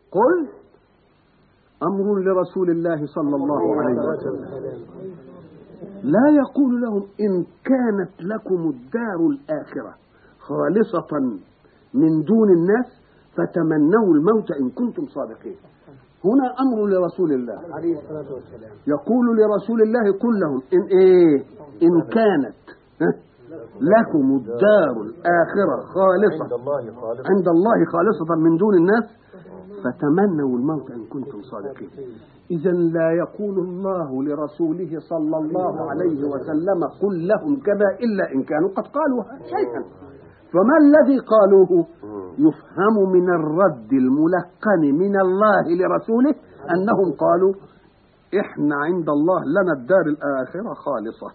قل أمر لرسول الله صلى الله عليه وسلم لا يقول لهم إن كانت لكم الدار الآخرة خالصة من دون الناس فتمنوا الموت إن كنتم صادقين هنا أمر لرسول الله عليه الصلاة والسلام يقول لرسول الله قل لهم إن إيه إن كانت ها، لكم الدار الآخرة خالصة عند الله خالق عند الله خالصة من دون الناس فتمنوا الموت إن كنتم صادقين إذا لا يقول الله لرسوله صلى الله عليه وسلم قل لهم كذا إلا إن كانوا قد قالوا شيئا فما الذي قالوه يفهم من الرد الملقن من الله لرسوله أنهم قالوا إحنا عند الله لنا الدار الآخرة خالصة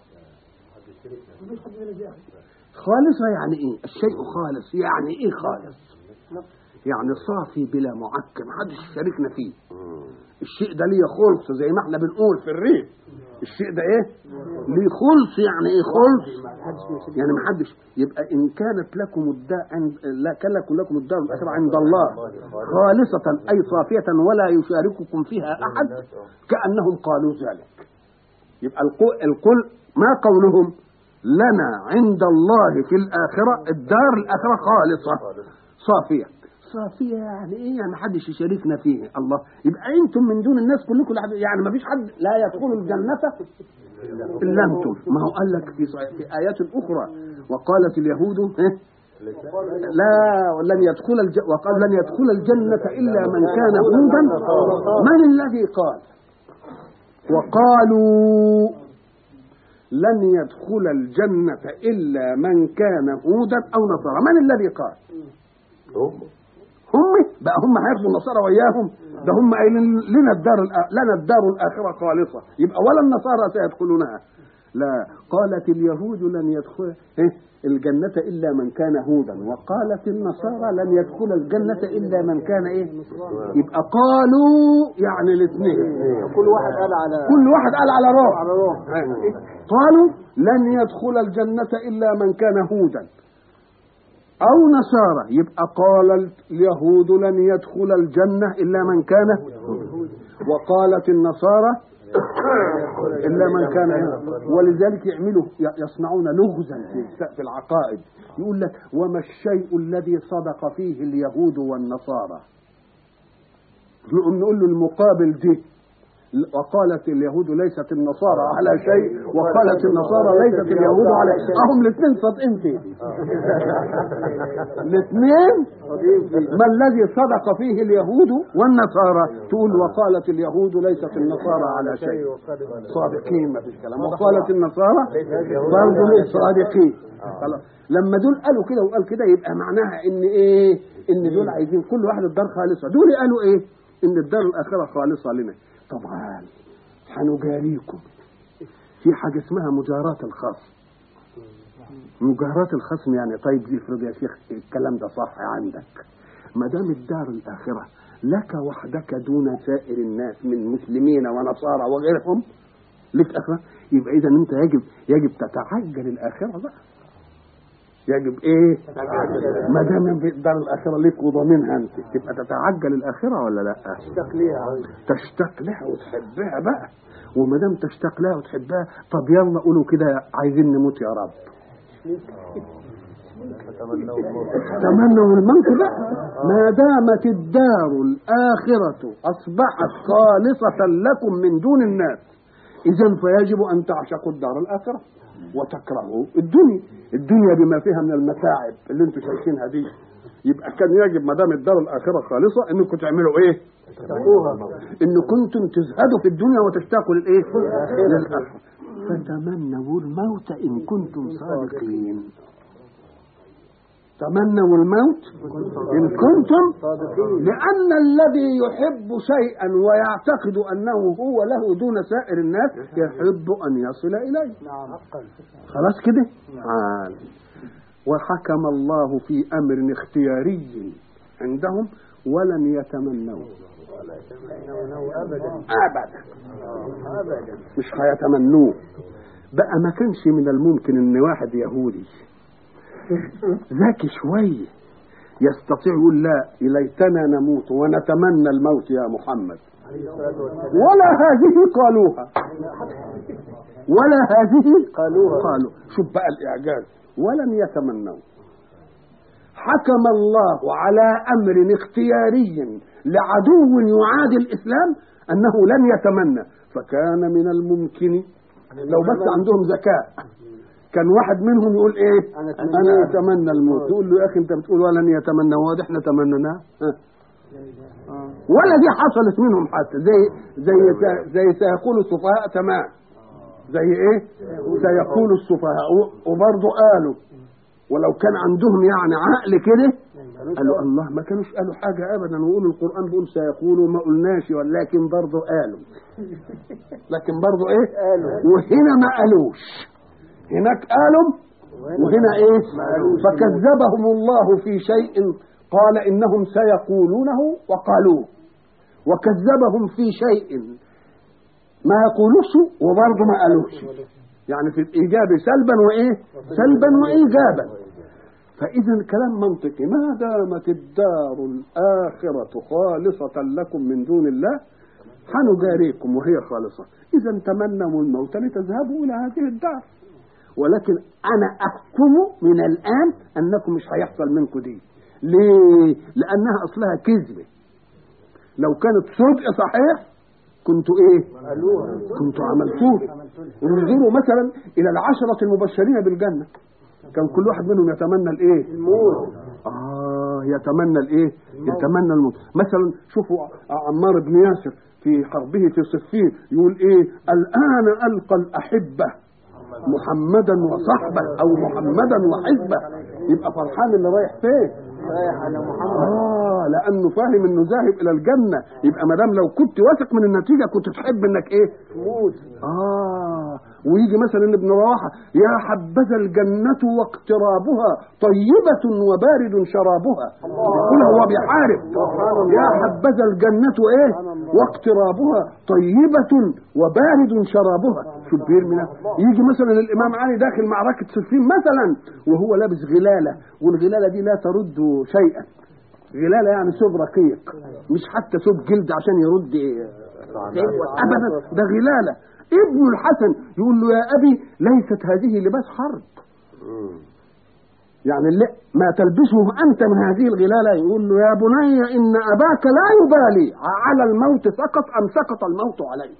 خالصة يعني إيه الشيء خالص يعني إيه خالص يعني صافي بلا معكر محدش يشاركنا فيه الشيء ده ليه خلص زي ما احنا بنقول في الريف الشيء ده ايه ليه خلص يعني ايه خلص يعني محدش يبقى ان كانت لكم الدار عند لا كان لكم لكم الدار الاخره عند الله خالصة اي صافية ولا يشارككم فيها احد كانهم قالوا ذلك يبقى القول, القول ما قولهم لنا عند الله في الاخره الدار الاخره خالصه صافيه صافيه يعني ايه يعني محدش يشاركنا فيه الله يبقى انتم من دون الناس كلكم لحد- يعني ما فيش حد لا يدخل الجنه الا انتم ما هو قال لك في ص- في ايات اخرى وقالت اليهود إيه؟ لا لن يدخل الج... وقال لن يدخل الجنة إلا من كان هودا من الذي قال وقالوا لن يدخل الجنة إلا من كان هودا أو نصارى من الذي قال هم هم بقى هم هياخدوا النصارى وياهم ده هم قايلين لنا الدار الآ- لنا الدار الآخرة خالصة يبقى ولا النصارى سيدخلونها لا قالت اليهود لن يدخل إيه؟ الجنة إلا من كان هودا وقالت النصارى لن يدخل الجنة إلا من كان إيه يبقى قالوا يعني الاثنين كل واحد قال على كل واحد قال على روح على روح قالوا لن يدخل الجنة إلا من كان هودا أو نصارى يبقى قال اليهود لن يدخل الجنة إلا من كان وقالت النصارى إلا من كان ولذلك يعملوا يصنعون لغزا في في العقائد يقول لك وما الشيء الذي صدق فيه اليهود والنصارى نقوم نقول له المقابل دي وقالت اليهود ليست النصارى على شيء وقالت النصارى ليست اليهود على شيء اهم الاثنين صادقين فيه الاثنين ما الذي صدق فيه اليهود والنصارى تقول وقالت اليهود ليست النصارى على شيء صادقين ما فيش كلام وقالت النصارى برضه ليه صادقين خلاص لما دول قالوا كده وقال كده يبقى معناها ان ايه ان دول عايزين كل واحد الدار خالصه دول قالوا ايه ان الدار الاخره خالصه لنا طبعا هنجاريكم في حاجه اسمها مجاراه الخصم مجاراه الخصم يعني طيب افرض يا شيخ الكلام ده صح عندك ما دام الدار الاخره لك وحدك دون سائر الناس من مسلمين ونصارى وغيرهم لك اخره يبقى اذا انت يجب يجب تتعجل الاخره بقى يجب ايه ما دام الدار الاخره ليك وضامنها انت تبقى تتعجل الاخره ولا لا اشتاق ليها تشتاق لها وتحبها بقى وما دام تشتاق لها وتحبها طب يلا قولوا كده عايزين نموت يا رب فتمنوا الموت تمنوا الموت بقى ما دامت الدار الآخرة أصبحت خالصة لكم من دون الناس إذا فيجب أن تعشقوا الدار الآخرة وتكرهوا الدنيا الدنيا بما فيها من المتاعب اللي انتم شايفينها دي يبقى كان يجب ما دام الدار الآخرة خالصة انكم تعملوا ايه؟ ان كنتم تزهدوا في الدنيا وتشتاقوا للايه؟ للآخرة فتمنوا الموت ان كنتم صادقين تمنوا الموت إن كنتم لأن الذي يحب شيئا ويعتقد أنه هو له دون سائر الناس يحب أن يصل إليه نعم حقا خلاص كده عال. وحكم الله في أمر اختياري عندهم ولن يتمنوه ابدا أبدا ابدا مش هيتمنوه بقى ما كانش من الممكن ان واحد يهودي ذكي شويه يستطيع يقول لا ليتنا نموت ونتمنى الموت يا محمد عليه الصلاة والسلام ولا هذه قالوها ولا هذه قالوها. قالوا شوف بقى الإعجاز ولم يتمنوا حكم الله على أمر اختياري لعدو يعادي الإسلام أنه لن يتمنى فكان من الممكن لو بس عندهم ذكاء كان واحد منهم يقول ايه أنا انا أتمنى. اتمنى الموت يقول له يا اخي انت بتقول ولن يتمنى هو ده احنا تمناه ها. ولا دي حصلت منهم حتى زي زي زي سيقول السفهاء تمام زي ايه سيقول السفهاء و- وبرضه قالوا ولو كان عندهم يعني عقل كده قالوا الله ما كانوش قالوا حاجة أبدا ويقولوا القرآن بيقول سيقولوا ما قلناش ولكن برضه قالوا لكن برضه إيه قالوا. وهنا ما قالوش هناك قالوا وهنا إيه قالوش. فكذبهم الله في شيء قال إنهم سيقولونه وقالوه وكذبهم في شيء ما يقولوش وبرضه ما قالوش يعني في الإيجاب سلبا وإيه سلبا وإيجابا فإذا كلام منطقي ما دامت الدار الآخرة خالصة لكم من دون الله حنجاريكم وهي خالصة إذا تمنوا الموت لتذهبوا إلى هذه الدار ولكن أنا أحكم من الآن أنكم مش هيحصل منكم دي ليه؟ لأنها أصلها كذبة لو كانت صدق صحيح كنتوا إيه؟ قالوها كنتوا عملتوه انظروا مثلا إلى العشرة المبشرين بالجنة كان كل واحد منهم يتمنى الإيه؟ الموت آه يتمنى الإيه؟ يتمنى الموت مثلا شوفوا عمار بن ياسر في حربه في صفين يقول إيه؟ الآن ألقى الأحبة محمدا وصحبه أو محمدا وحزبه يبقى فرحان اللي رايح فين؟ رايح على محمد اه لانه فاهم انه ذاهب الى الجنه يبقى ما دام لو كنت واثق من النتيجه كنت تحب انك ايه موت اه ويجي مثلا ابن رواحه يا حبذا الجنه واقترابها طيبه وبارد شرابها يقول هو بيحارب يا حبذا الجنه ايه واقترابها طيبه وبارد شرابها شو بيرمنا يجي مثلا الامام علي داخل معركه صفين مثلا وهو لابس غلاله والغلاله دي لا ترد شيئا غلاله يعني ثوب رقيق مش حتى ثوب جلد عشان يرد ابدا ده غلاله ابن الحسن يقول له يا ابي ليست هذه لباس حرب يعني اللي ما تلبسه انت من هذه الغلاله يقول له يا بني ان اباك لا يبالي على الموت سقط ام سقط الموت عليه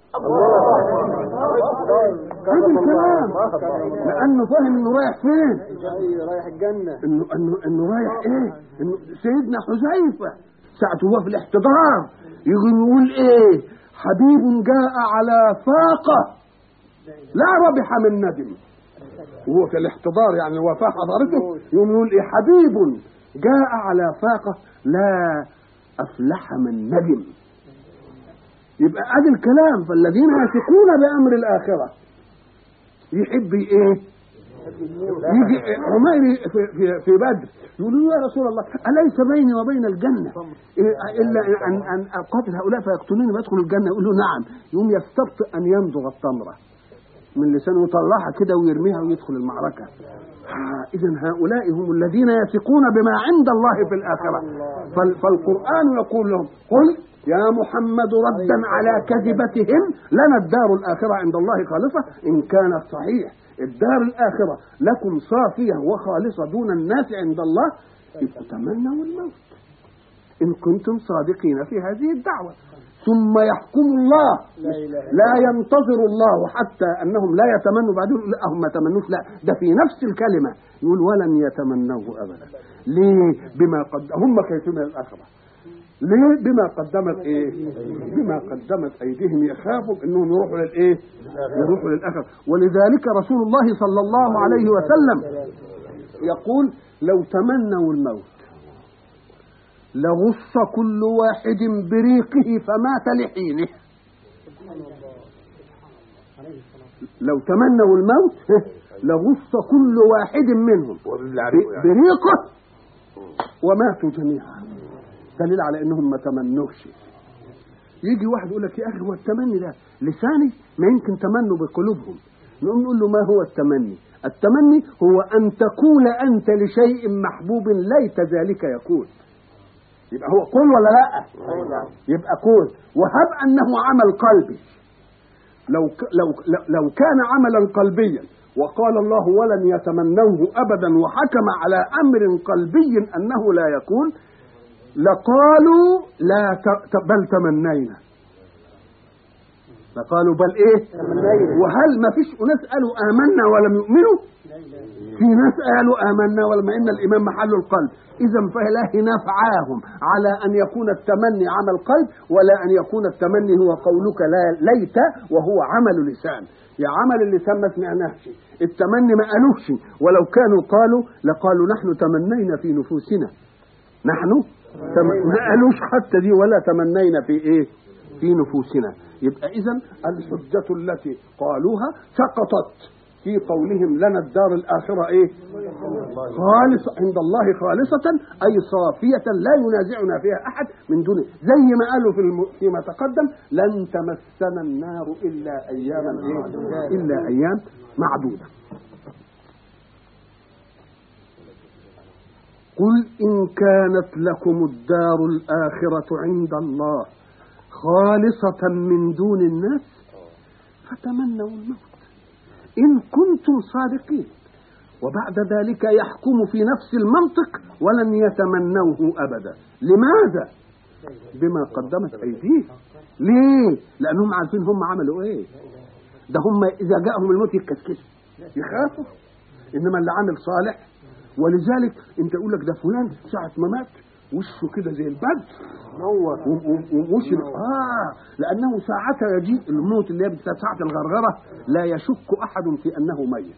هذا الكلام لانه فاهم انه رايح فين جاي رايح الجنة انه انه انه رايح ايه؟ انه سيدنا حذيفه ساعة هو في الاحتضار يجي يقول ايه؟ حبيب جاء على فاقة لا ربح من ندم وهو في الاحتضار يعني وفاة حضرته يقوم يقول ايه؟ حبيب جاء على فاقة لا أفلح من ندم يبقى ادي الكلام فالذين يثقون بأمر الآخرة يحب ايه؟ يجي عمير في, في, في بدر يقولوا له يا رسول الله أليس بيني وبين الجنة إيه إلا أن أن أقاتل هؤلاء فيقتلوني ويدخل الجنة يقول له نعم يقوم يستبطئ أن يمضغ التمرة من لسانه يطلعها كده ويرميها ويدخل المعركة إذا هؤلاء هم الذين يثقون بما عند الله في الآخرة فال- فالقرآن يقول لهم قل يا محمد ردا على كذبتهم لنا الدار الآخرة عند الله خالصة إن كانت صحيح الدار الآخرة لكم صافية وخالصة دون الناس عند الله يبقوا تمنوا الموت إن كنتم صادقين في هذه الدعوة ثم يحكم الله لا ينتظر الله حتى أنهم لا يتمنوا بعدين يقول لا هم ما تمنوش لا ده في نفس الكلمة يقول ولن يتمنوه أبدا ليه بما قد هم خايفين من الآخرة ليه بما قدمت ايه بما قدمت ايديهم يخافوا انهم يروحوا للايه يروحوا للاخره ولذلك رسول الله صلى الله عليه وسلم يقول لو تمنوا الموت لغص كل واحد بريقه فمات لحينه لو تمنوا الموت لغص كل واحد منهم وبالعريق يعني. بريقه وماتوا جميعا دليل على انهم ما تمنوش يجي واحد يقول لك يا اخي هو التمني ده لساني ما يمكن تمنوا بقلوبهم نقوم نقول له ما هو التمني التمني هو أن تقول أنت لشيء محبوب ليت ذلك يكون يبقى هو قول ولا لا يبقى قول وهب أنه عمل قلبي لو ك- لو لو- لو كان عملا قلبيا وقال الله ولن يتمنوه ابدا وحكم على امر قلبي انه لا يكون لقالوا لا ت- ت- بل تمنينا لقالوا بل ايه وهل ما فيش ناس قالوا امنا ولم يؤمنوا في ناس قالوا آمنا ولما إن الإيمان محل القلب إذا فلا نفعاهم على أن يكون التمني عمل قلب ولا أن يكون التمني هو قولك لا ليت وهو عمل لسان يا عمل اللسان ما سمعناهش التمني ما قالوش ولو كانوا قالوا لقالوا نحن تمنينا في نفوسنا نحن تم... ما قالوش حتى دي ولا تمنينا في ايه في نفوسنا يبقى اذا الحجة التي قالوها سقطت في قولهم لنا الدار الآخرة إيه خالص عند الله خالصة أي صافية لا ينازعنا فيها أحد من دونه زي ما قالوا في الم... فيما تقدم لن تمسنا النار إلا أياما إيه؟ إلا أيام معدودة قل إن كانت لكم الدار الآخرة عند الله خالصة من دون الناس فتمنوا الموت إن كنتم صادقين وبعد ذلك يحكم في نفس المنطق ولن يتمنوه أبدا لماذا؟ بما قدمت أيديهم ليه؟ لأنهم عارفين هم عملوا إيه ده هم إذا جاءهم الموت يتكسكسوا يخافوا إنما اللي عامل صالح ولذلك أنت يقول لك ده فلان ساعة ما مات وشه كده زي البدر نور ومش اه لانه ساعتها يجيء الموت اللي هي بتبقى ساعه الغرغره لا يشك احد في انه ميت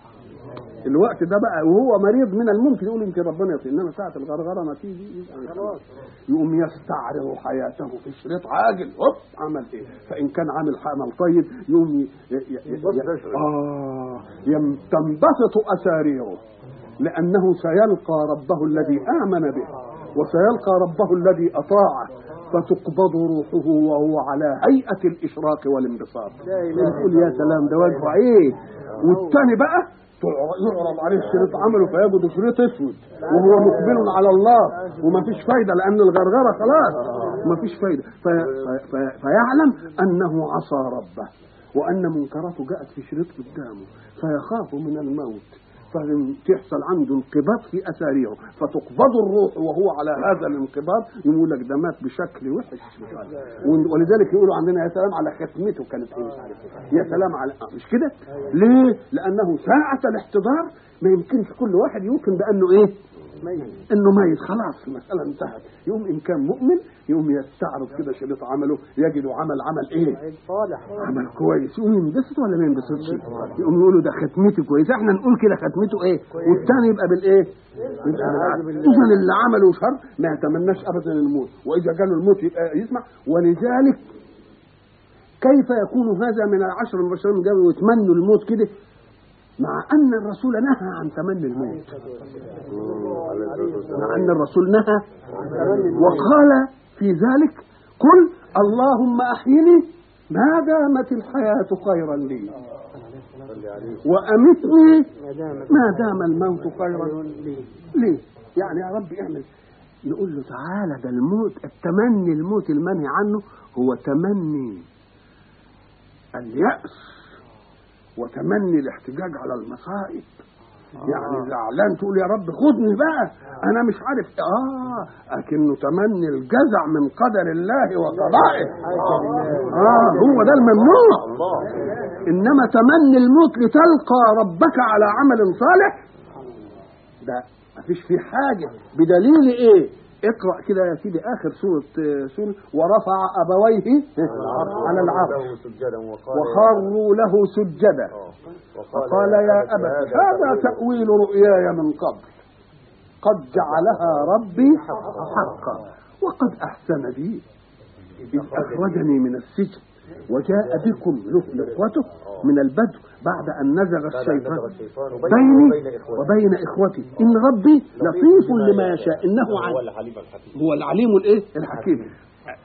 الوقت ده بقى وهو مريض من الممكن يقول يمكن ربنا يطير انما ساعه الغرغره ما تيجي يبقى خلاص يقوم يستعرض حياته في شريط عاجل هوب عمل ايه فان كان عامل عمل طيب يقوم ي... ي... ي... ي... اه يم... تنبسط اساريره لانه سيلقى ربه الذي امن به وسيلقى ربه الذي اطاعه فتقبض روحه وهو على هيئه الاشراق والانبساط يقول يا سلام ده وجهه ايه والتاني بقى يعرض عليه شريط عمله فيجد شريط اسود وهو مقبل على الله وما فيش فايده لان الغرغره خلاص ما فيش فايده في في في فيعلم انه عصى ربه وان منكراته جاءت في شريط قدامه فيخاف من الموت فتحصل عنده انقباض في اساريره فتقبض الروح وهو على هذا الانقباض يقول لك ده مات بشكل وحش مش عارف. ولذلك يقولوا عندنا يا سلام على ختمته كانت ايه مش عارف إيه. يا سلام على آه، مش كده ليه لانه ساعه الاحتضار ما يمكنش كل واحد يوقن بانه ايه انه ميت خلاص المساله انتهت يوم ان كان مؤمن يوم يستعرض كده شريط عمله يجد عمل عمل ايه صالح عمل كويس يقوم ينبسط ولا ما ينبسطش يقوم يقولوا ده ختمته كويسه احنا نقول كده ختمته ايه والثاني يبقى بالايه يبقى بالعكس اذا اللي عمله شر ما يتمناش ابدا الموت واذا جاله الموت يبقى يسمع ولذلك كيف يكون هذا من العشر المبشرين بالجنة ويتمنوا الموت كده مع ان الرسول نهى عن تمني الموت مع ان الرسول نهى وقال في ذلك قل اللهم احيني ما دامت الحياه خيرا لي وامتني ما دام الموت خيرا ليه يعني يا رب اعمل نقول له تعالى ده الموت التمني الموت المنهي عنه هو تمني اليأس وتمني الاحتجاج على المصائب يعني زعلان تقول يا رب خدني بقى انا مش عارف اه لكنه تمني الجزع من قدر الله وقضائه اه هو ده الممنوع انما تمني الموت لتلقى ربك على عمل صالح ده مفيش فيه حاجه بدليل ايه اقرا كده يا سيدي اخر سوره آه، سوره ورفع ابويه على العرش سجدا وقال وخروا له سجدا فقال يا أبت هذا تأويل رؤياي من قبل قد جعلها ربي حقا وقد أحسن بي إذ أخرجني من السجن وجاء بكم نخوته من البدو بعد أن نزغ الشيطان بيني وبين إخوتي إن ربي لطيف لما يشاء إنه هو عليم الحليم الحكيم هو العليم الايه الحكيم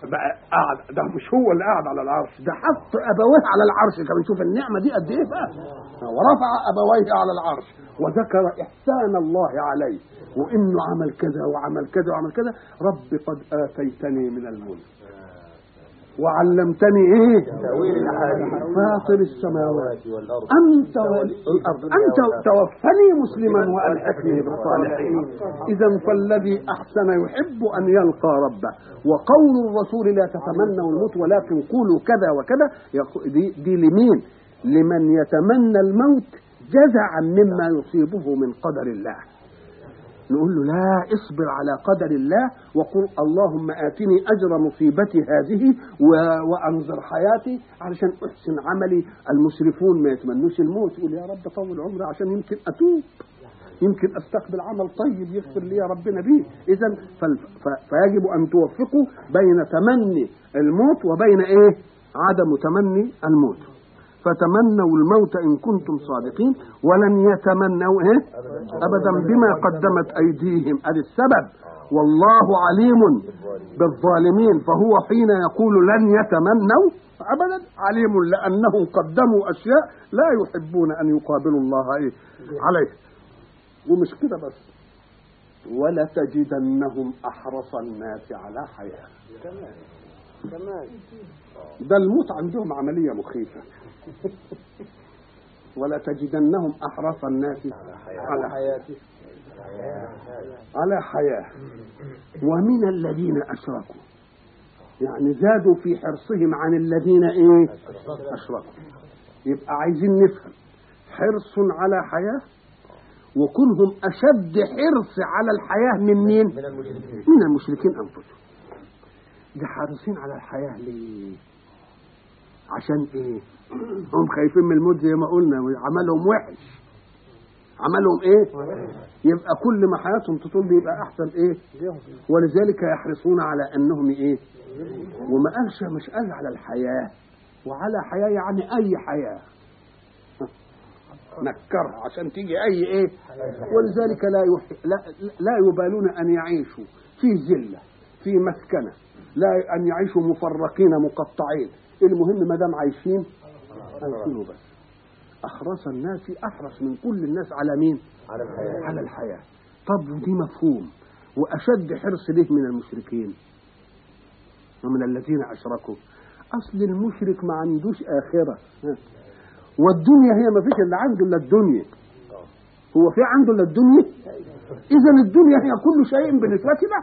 بقى قاعد ده مش هو اللي قاعد على العرش ده حط ابويه على العرش كمان شوف النعمه دي قد ايه بقى ورفع ابويه على العرش وذكر احسان الله عليه وانه عمل كذا وعمل كذا وعمل كذا رب قد اتيتني من الملك وعلمتني ايه تأويل الأحاديث فاطر السماوات والأرض أنت والأرض أنت توفني مسلما وألحقني بالصالحين إذا فالذي أحسن يحب أن يلقى ربه وقول الرسول لا تتمنوا الموت ولكن قولوا كذا وكذا يقو- دي, دي لمين لمن يتمنى الموت جزعا مما يصيبه من قدر الله نقول له لا اصبر على قدر الله وقل اللهم آتني أجر مصيبتي هذه و- وأنظر حياتي علشان أحسن عملي المسرفون ما يتمنوش الموت يقول يا رب طول عمري عشان يمكن أتوب يمكن استقبل عمل طيب يغفر لي يا ربنا به اذا فال- ف- فيجب ان توفقوا بين تمني الموت وبين ايه عدم تمني الموت فتمنوا الموت ان كنتم صادقين ولن يتمنوا ايه ابدا بما قدمت ايديهم ادي السبب والله عليم بالظالمين فهو حين يقول لن يتمنوا ابدا عليم لانهم قدموا اشياء لا يحبون ان يقابلوا الله ايه عليه ومش كده بس ولتجدنهم احرص الناس على حياه كمان ده الموت عندهم عمليه مخيفه ولتجدنهم احرص الناس على حياتي على حياه ومن الذين اشركوا يعني زادوا في حرصهم عن الذين ايه اشركوا يبقى عايزين نفهم حرص على حياه وكونهم اشد حرص على الحياه من مين من المشركين من المشركين انفسهم ده حريصين على الحياه ليه عشان ايه هم خايفين من الموت زي ما قلنا وعملهم وحش عملهم ايه يبقى كل ما حياتهم تطول يبقى احسن ايه ولذلك يحرصون على انهم ايه وما قالش مش قال على الحياه وعلى حياه يعني اي حياه نكرها عشان تيجي اي ايه ولذلك لا يح... لا, لا يبالون ان يعيشوا في ذله في مسكنه لا ان يعيشوا مفرقين مقطعين المهم ما دام عايشين عايشين بس احرص الناس احرص من كل الناس على مين على الحياة على الحياه طب ودي مفهوم واشد حرص ليه من المشركين ومن الذين اشركوا اصل المشرك ما عندوش اخره ها. والدنيا هي ما فيش اللي عنده الا الدنيا هو في عنده الا الدنيا اذا الدنيا هي كل شيء بالنسبه له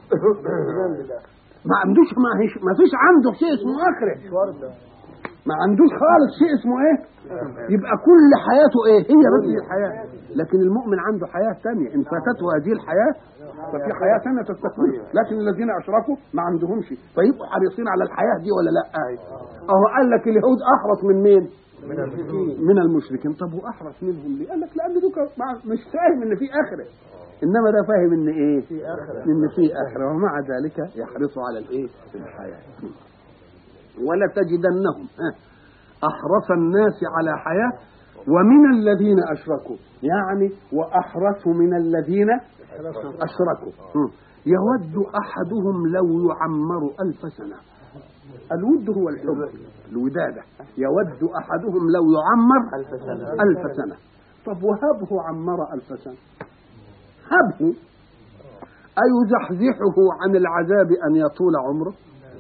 ما عندوش ما, هيش ما فيش عنده شيء اسمه اخره ما عندوش خالص شيء اسمه ايه يبقى كل حياته ايه هي بس دي الحياه لكن المؤمن عنده حياه ثانيه ان فاتته هذه الحياه ففي حياه ثانيه تستقبل لكن الذين اشركوا ما عندهمش فيبقوا حريصين على الحياه دي ولا لا اهو قال لك اليهود احرص من مين من المشركين من المشركين طب واحرص منهم ليه قال لك لان دوك مع- مش فاهم ان في اخره انما ده فاهم ان ايه في آخرة. ان في اخره ومع ذلك يحرص على الايه الحياه ولتجدنهم ها، احرص الناس على حياه ومن الذين اشركوا يعني واحرص من الذين اشركوا هم. يود احدهم لو يعمر الف سنه الود هو الحب الوداده يود احدهم لو يعمر ألف سنة ألف سنة طب وهبه عمر ألف سنة هبه أيزحزحه عن العذاب أن يطول عمره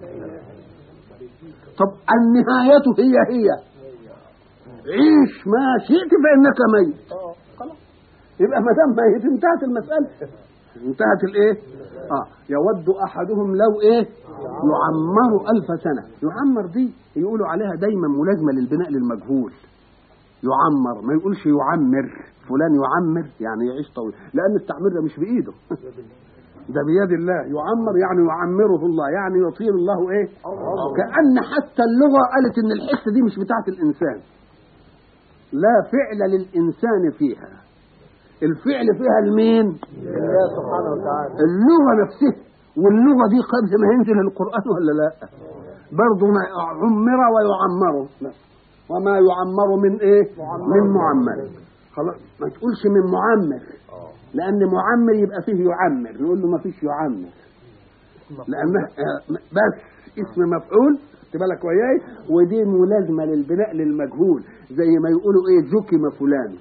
طب النهاية هي هي عيش ما شئت فإنك ميت خلاص يبقى ما دام ميت انتهت المسألة انتهت الايه؟ اه يود احدهم لو ايه؟ يعمر ألف سنة يعمر دي يقولوا عليها دايما ملازمة للبناء للمجهول يعمر ما يقولش يعمر فلان يعمر يعني يعيش طويل لان التعمير ده مش بايده ده بيد الله يعمر يعني يعمره الله يعني يطيل الله ايه كأن حتى اللغة قالت ان الحتة دي مش بتاعت الانسان لا فعل للانسان فيها الفعل فيها المين الله سبحانه وتعالى اللغة نفسها واللغة دي قبل ما ينزل القرآن ولا لا برضه ما عمر ويعمر وما يعمر من ايه من معمر خلاص ما تقولش من معمر لان معمر يبقى فيه يعمر نقول له ما فيش يعمر لان بس اسم مفعول تبقى لك وياي ودي ملازمه للبناء للمجهول زي ما يقولوا ايه زكم فلان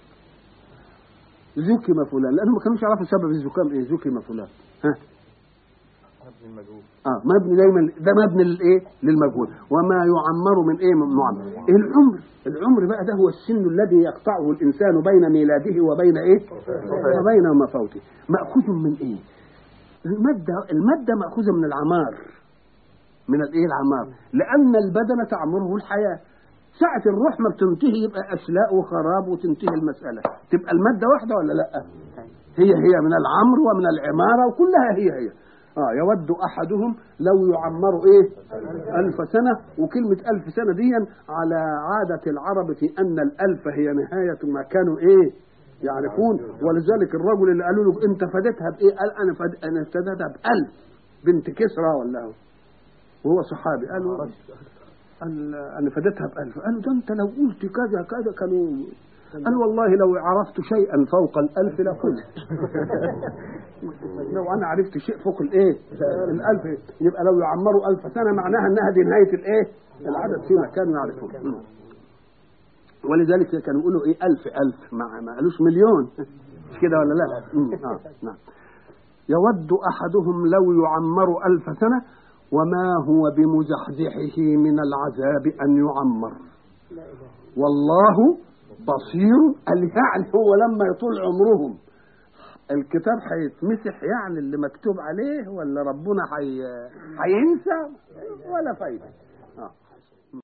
زكم فلان لانهم ما كانوش يعرفوا سبب الزكام ايه زكم فلان ها مبني المجهول اه مبني دايما ده مبني للايه للمجهول وما يعمر من ايه من معمر العمر العمر بقى ده هو السن الذي يقطعه الانسان بين ميلاده وبين ايه وبين مفوته ماخوذ من ايه الماده الماده ماخوذه من العمار من الايه العمار لان البدن تعمره الحياه ساعة الروح ما بتنتهي يبقى أشلاء وخراب وتنتهي المسألة تبقى المادة واحدة ولا لا هي هي من العمر ومن العمارة وكلها هي هي آه يود أحدهم لو يعمر إيه ألف سنة وكلمة ألف سنة دي على عادة العرب في أن الألف هي نهاية ما كانوا إيه يعرفون ولذلك الرجل اللي قالوا له أنت فدتها بإيه قال أنا فد... أنا فدتها بألف بنت كسرى ولا هو وهو صحابي قالوا قال أنا فدتها بألف قالوا ده أنت لو قلت كذا كذا كانوا قال والله لو عرفت شيئا فوق الألف لقلت لو أنا عرفت شيء فوق الإيه الألف يبقى لو يعمروا ألف سنة معناها أنها دي نهاية الإيه العدد فيما كانوا يعرفون ولذلك كانوا يقولوا إيه ألف ألف ما, ما قالوش مليون مش كده ولا لا مم. آه. نعم يود أحدهم لو يعمر ألف سنة وما هو بمزحزحه من العذاب أن يعمر والله بصير قال يعني هو لما يطول عمرهم الكتاب هيتمسح يعني اللي مكتوب عليه ولا ربنا حي... هينسى ولا فايدة آه.